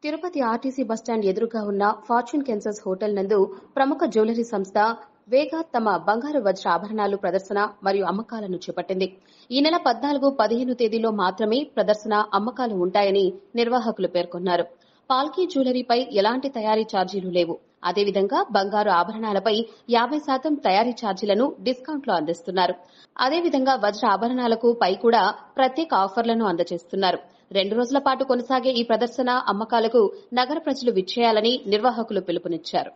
Tirupati RTC bus stand ఎదురుగా ఉన్న fortune కెన్సర్స్ hotel నందు ప్రముఖ జ్యువెలరీ సంస్థ వేగా తమ బంగారు వజ్ర ఆభరణాలు ప్రదర్శన మరియు అమ్మకాలను చేపట్టింది ఈ నెల పద్నాలుగు పదిహేను తేదీలో మాత్రమే ప్రదర్శన అమ్మకాలు ఉంటాయని నిర్వాహకులు పేర్కొన్నారు పాల్కీ జ్యువెలరీపై ఎలాంటి తయారీ ఛార్జీలు లేవు అదేవిధంగా బంగారు ఆభరణాలపై యాభై శాతం తయారీ ఛార్జీలను డిస్కౌంట్లో అందిస్తున్నారు అదేవిధంగా వజ్ర ఆభరణాలకు పై కూడా ప్రత్యేక ఆఫర్లను అందజేస్తున్నారు రెండు రోజుల పాటు కొనసాగే ఈ ప్రదర్శన అమ్మకాలకు నగర ప్రజలు విచ్చేయాలని నిర్వాహకులు పిలుపునిచ్చారు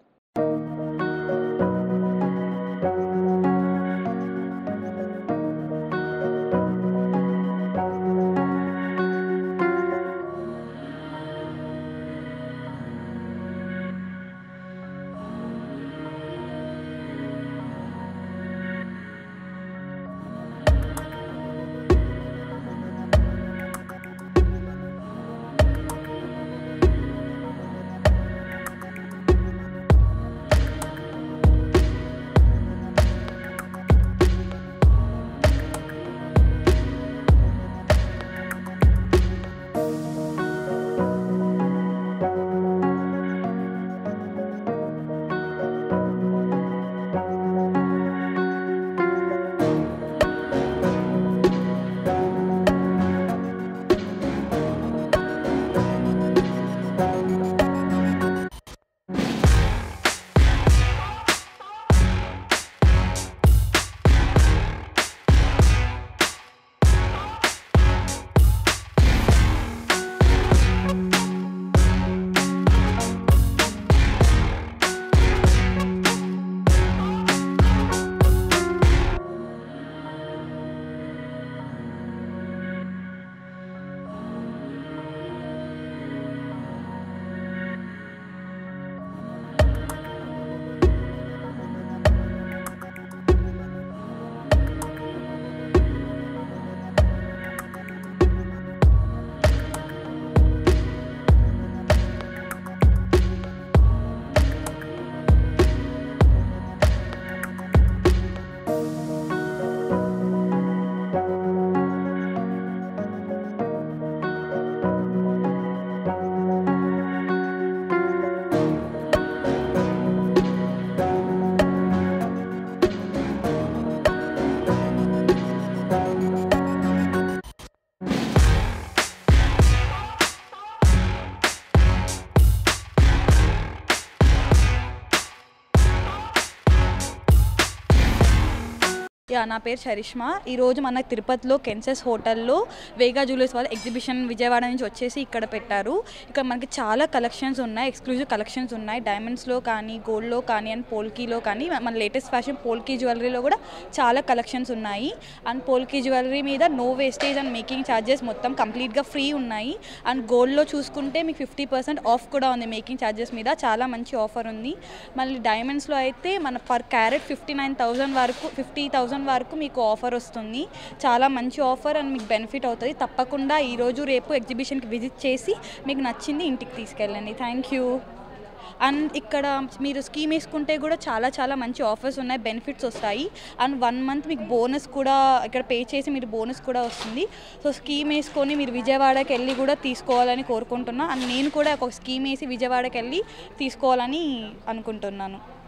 యా నా పేరు చరిష్మా ఈరోజు మన తిరుపతిలో కెన్సెస్ హోటల్లో వేగా జ్యువెలర్స్ వాళ్ళ ఎగ్జిబిషన్ విజయవాడ నుంచి వచ్చేసి ఇక్కడ పెట్టారు ఇక్కడ మనకి చాలా కలెక్షన్స్ ఉన్నాయి ఎక్స్క్లూజివ్ కలెక్షన్స్ ఉన్నాయి డైమండ్స్లో కానీ గోల్డ్లో కానీ అండ్ పోల్కీలో కానీ మన లేటెస్ట్ ఫ్యాషన్ పోల్కీ జ్యువెలరీలో కూడా చాలా కలెక్షన్స్ ఉన్నాయి అండ్ పోల్కీ జ్యువెలరీ మీద no wastage and making charges మొత్తం కంప్లీట్గా ఫ్రీ ఉన్నాయి అండ్ గోల్డ్లో చూసుకుంటే మీకు ఫిఫ్టీ పర్సెంట్ ఆఫ్ కూడా ఉంది మేకింగ్ ఛార్జెస్ మీద చాలా మంచి ఆఫర్ ఉంది మళ్ళీ డైమండ్స్లో అయితే మన per carat fifty nine thousand వరకు ఫిఫ్టీ థౌజండ్ వరకు మీకు ఆఫర్ వస్తుంది చాలా మంచి ఆఫర్ అండ్ మీకు బెనిఫిట్ అవుతుంది తప్పకుండా ఈరోజు రేపు ఎగ్జిబిషన్కి విజిట్ చేసి మీకు నచ్చింది ఇంటికి తీసుకెళ్ళండి థ్యాంక్ యూ అండ్ ఇక్కడ మీరు స్కీమ్ వేసుకుంటే కూడా చాలా చాలా మంచి ఆఫర్స్ ఉన్నాయి బెనిఫిట్స్ వస్తాయి అండ్ వన్ మంత్ మీకు బోనస్ కూడా ఇక్కడ పే చేసి మీరు బోనస్ కూడా వస్తుంది సో స్కీమ్ వేసుకొని మీరు విజయవాడకి వెళ్ళి కూడా తీసుకోవాలని కోరుకుంటున్నా అండ్ నేను కూడా ఒక స్కీమ్ వేసి విజయవాడకి వెళ్ళి తీసుకోవాలని అనుకుంటున్నాను